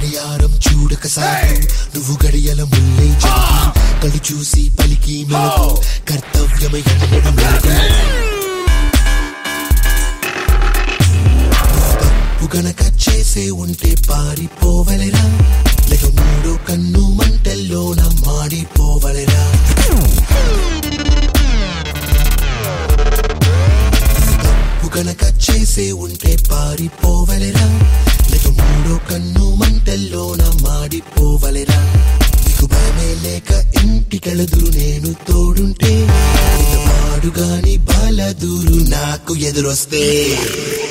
గడియారం చూడక సాగు నువ్వు గడియల ముల్లై చాటు కళ్ళు చూసి పలికి మెలకు కర్తవ్యమై ఎన్నడు మెలకు తప్పు గనక చేసే ఉంటే పారిపోవలెరా లేక మూడో కన్ను మంటల్లోన మాడిపోవలెరా తప్పు గనక చేసే ఉంటే పారిపోవలెరా లేక మూడో కన్ను మంటల్లోన మాడిపోవలెరా నీకు భయమే లేక ఇంటికెళదురు నేను తోడుంటే పాడుగాని బాలదూరు నాకు ఎదురొస్తే